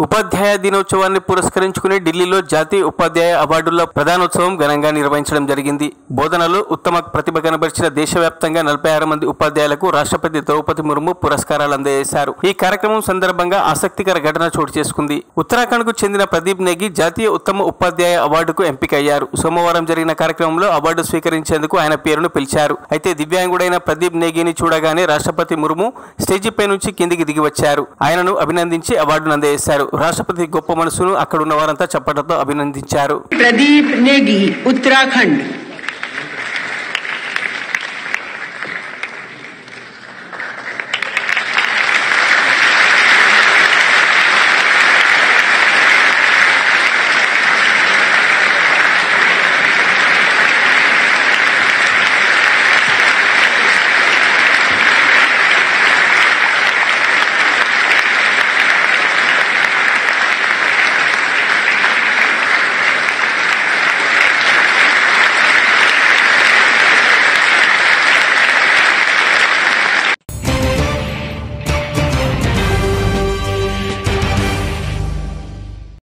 ఉపాధ్యాయ దినోత్సవాన్ని పురస్కరించుకుని ఢిల్లీలో జాతీయ ఉపాధ్యాయ అవార్డుల ప్రధానోత్సవం ఘనంగా నిర్వహించడం జరిగింది బోధనలో ఉత్తమ ప్రతిభ కనబరిచిన దేశవ్యాప్తంగా నలభై ఆరు మంది ఉపాధ్యాయులకు రాష్ట్రపతి ద్రౌపది ముర్ము పురస్కారాలు అందజేశారు ఈ కార్యక్రమం సందర్భంగా ఆసక్తికర ఘటన చోటు చేసుకుంది ఉత్తరాఖండ్ కు చెందిన ప్రదీప్ నేగి జాతీయ ఉత్తమ ఉపాధ్యాయ అవార్డుకు ఎంపికయ్యారు సోమవారం జరిగిన కార్యక్రమంలో అవార్డు స్వీకరించేందుకు ఆయన పేరును పిలిచారు అయితే దివ్యాంగుడైన ప్రదీప్ నేగిని చూడగానే రాష్ట్రపతి ముర్ము స్టేజిపై నుంచి కిందికి దిగి వచ్చారు ఆయనను అభినందించి అవార్డును అందజేశారు రాష్ట్రపతి గొప్ప మనసును అక్కడున్న వారంతా చప్పట్లతో అభినందించారు प्रदीप नेगी उत्तराखंड